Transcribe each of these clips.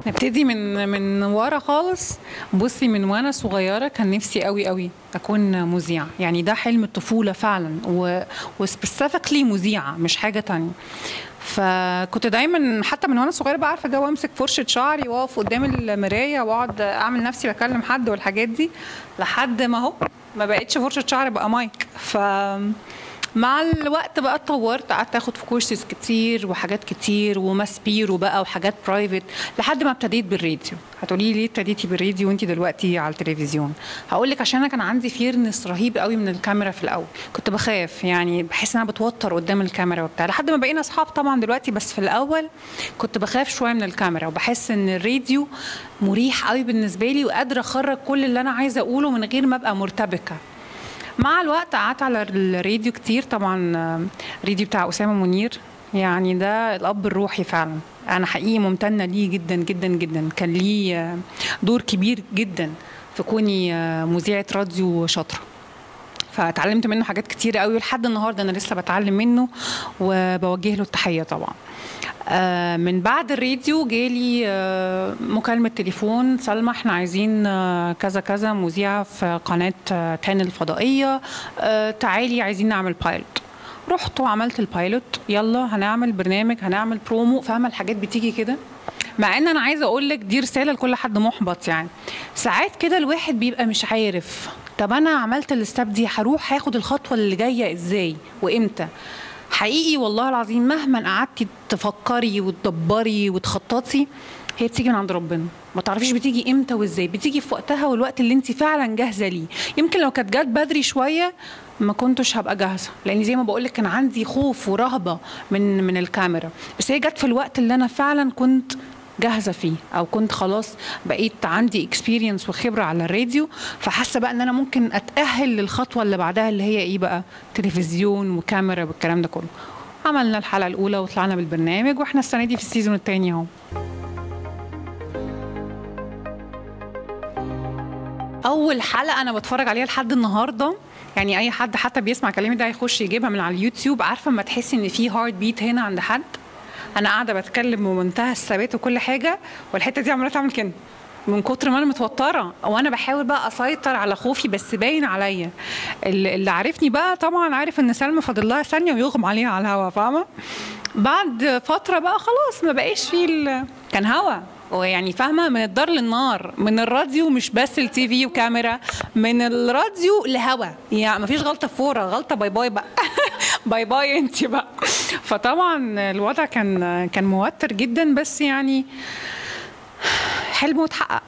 نبتدي من من ورا خالص بصي من وانا صغيره كان نفسي قوي قوي اكون مذيعه يعني ده حلم الطفوله فعلا و وسبيسيفيكلي مذيعه مش حاجه تانية فكنت دايما حتى من وانا صغيره بقى عارفه جو امسك فرشه شعري واقف قدام المرايه واقعد اعمل نفسي بكلم حد والحاجات دي لحد ما هو ما بقتش فرشه شعر بقى مايك ف مع الوقت بقى اتطورت قعدت اخد في كورسز كتير وحاجات كتير وماسبيرو بقى وحاجات برايفت لحد ما ابتديت بالراديو هتقولي لي ليه ابتديتي بالراديو وانت دلوقتي على التلفزيون هقول لك عشان انا كان عندي فيرنس رهيب قوي من الكاميرا في الاول كنت بخاف يعني بحس ان انا بتوتر قدام الكاميرا وبتاع لحد ما بقينا اصحاب طبعا دلوقتي بس في الاول كنت بخاف شويه من الكاميرا وبحس ان الراديو مريح قوي بالنسبه لي وقادره اخرج كل اللي انا عايزه اقوله من غير ما ابقى مرتبكه مع الوقت قعدت على الراديو كتير طبعا الراديو بتاع اسامه منير يعني ده الاب الروحي فعلا انا حقيقي ممتنه ليه جدا جدا جدا كان ليه دور كبير جدا في كوني مذيعه راديو شاطره فتعلمت منه حاجات كتير قوي ولحد النهارده انا لسه بتعلم منه وبوجه له التحيه طبعا من بعد الراديو جالي مكالمة تليفون سلمى احنا عايزين كذا كذا مذيعة في قناة تان الفضائية تعالي عايزين نعمل بايلوت رحت وعملت البايلوت يلا هنعمل برنامج هنعمل برومو فاهمة الحاجات بتيجي كده مع ان انا عايزه اقول لك دي رساله لكل حد محبط يعني ساعات كده الواحد بيبقى مش عارف طب انا عملت الستاب دي هروح هاخد الخطوه اللي جايه ازاي وامتى حقيقي والله العظيم مهما قعدتي تفكري وتدبري وتخططي هي بتيجي من عند ربنا ما تعرفيش بتيجي امتى وازاي بتيجي في وقتها والوقت اللي انت فعلا جاهزه ليه يمكن لو كانت جت بدري شويه ما كنتش هبقى جاهزه لان زي ما بقول لك كان عندي خوف ورهبه من من الكاميرا بس هي جت في الوقت اللي انا فعلا كنت جاهزه فيه او كنت خلاص بقيت عندي اكسبيرينس وخبره على الراديو فحاسه بقى ان انا ممكن اتاهل للخطوه اللي بعدها اللي هي ايه بقى تلفزيون وكاميرا والكلام ده كله عملنا الحلقه الاولى وطلعنا بالبرنامج واحنا السنه دي في السيزون الثاني اهو اول حلقه انا بتفرج عليها لحد النهارده يعني اي حد حتى بيسمع كلامي ده هيخش يجيبها من على اليوتيوب عارفه اما تحسي ان في هارد بيت هنا عند حد انا قاعده بتكلم بمنتهى الثبات وكل حاجه والحته دي عماله تعمل كده من كتر ما انا متوتره وانا بحاول بقى اسيطر على خوفي بس باين عليا اللي عارفني بقى طبعا عارف ان سلمى فاضل لها ثانيه ويغمى عليها على الهوا فاهمه بعد فتره بقى خلاص ما بقاش في ال... كان هوا ويعني فاهمه من الدار للنار من الراديو مش بس التي في وكاميرا من الراديو لهوا يعني ما فيش غلطه فوره غلطه باي باي بقى باي باي انت بقى فطبعا الوضع كان كان موتر جدا بس يعني حلم واتحقق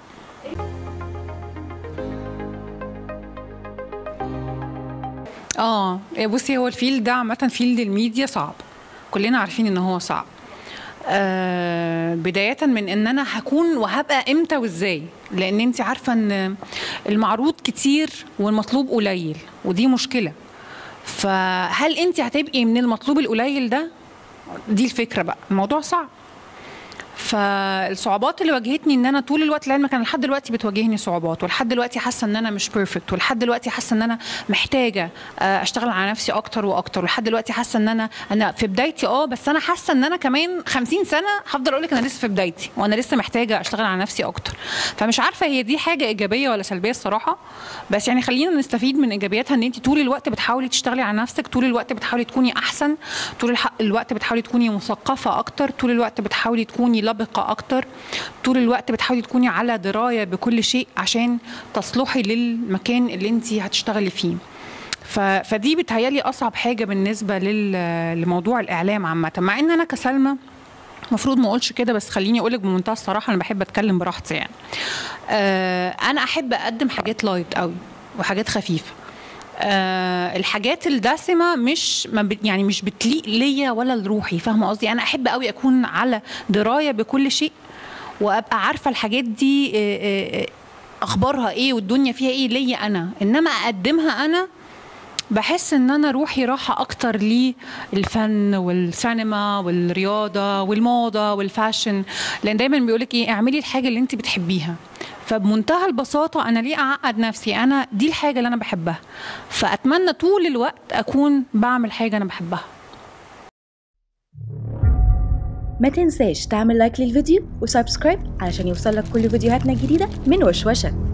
اه بصي هو الفيلد ده عامه فيلد الميديا صعب كلنا عارفين ان هو صعب آه بداية من ان انا هكون وهبقى امتى وازاي لان انت عارفة ان المعروض كتير والمطلوب قليل ودي مشكلة فهل انت هتبقي من المطلوب القليل ده دي الفكرة بقى الموضوع صعب فالصعوبات اللي واجهتني ان انا طول الوقت لعلمك انا لحد دلوقتي بتواجهني صعوبات ولحد دلوقتي حاسه ان انا مش بيرفكت ولحد دلوقتي حاسه ان انا محتاجه اشتغل على نفسي اكتر واكتر ولحد دلوقتي حاسه ان انا انا في بدايتي اه بس انا حاسه ان انا كمان 50 سنه هفضل اقول لك انا لسه في بدايتي وانا لسه محتاجه اشتغل على نفسي اكتر فمش عارفه هي دي حاجه ايجابيه ولا سلبيه الصراحه بس يعني خلينا نستفيد من ايجابياتها ان انت طول الوقت بتحاولي تشتغلي على نفسك طول الوقت بتحاولي تكوني احسن طول الوقت بتحاولي تكوني مثقفه اكتر طول الوقت بتحاولي تكوني لبقه اكتر طول الوقت بتحاولي تكوني على درايه بكل شيء عشان تصلحي للمكان اللي انت هتشتغلي فيه فدي بتهيالي اصعب حاجه بالنسبه لموضوع الاعلام عامه مع ان انا كسلمى المفروض ما اقولش كده بس خليني اقول لك بمنتهى الصراحه انا بحب اتكلم براحتي يعني آه انا احب اقدم حاجات لايت قوي وحاجات خفيفه أه الحاجات الدسمه مش ما بت يعني مش بتليق ليا ولا لروحي فاهمه قصدي انا احب قوي اكون على درايه بكل شيء وابقى عارفه الحاجات دي أه اخبارها ايه والدنيا فيها ايه ليا انا انما اقدمها انا بحس ان انا روحي راحه اكتر للفن والسينما والرياضه والموضه والفاشن لان دايما بيقولك ايه اعملي الحاجه اللي انت بتحبيها فبمنتهى البساطة أنا ليه أعقد نفسي أنا دي الحاجة اللي أنا بحبها فأتمنى طول الوقت أكون بعمل حاجة أنا بحبها ما تنساش تعمل لايك للفيديو وسبسكرايب علشان يوصلك كل فيديوهاتنا الجديدة من وشوشة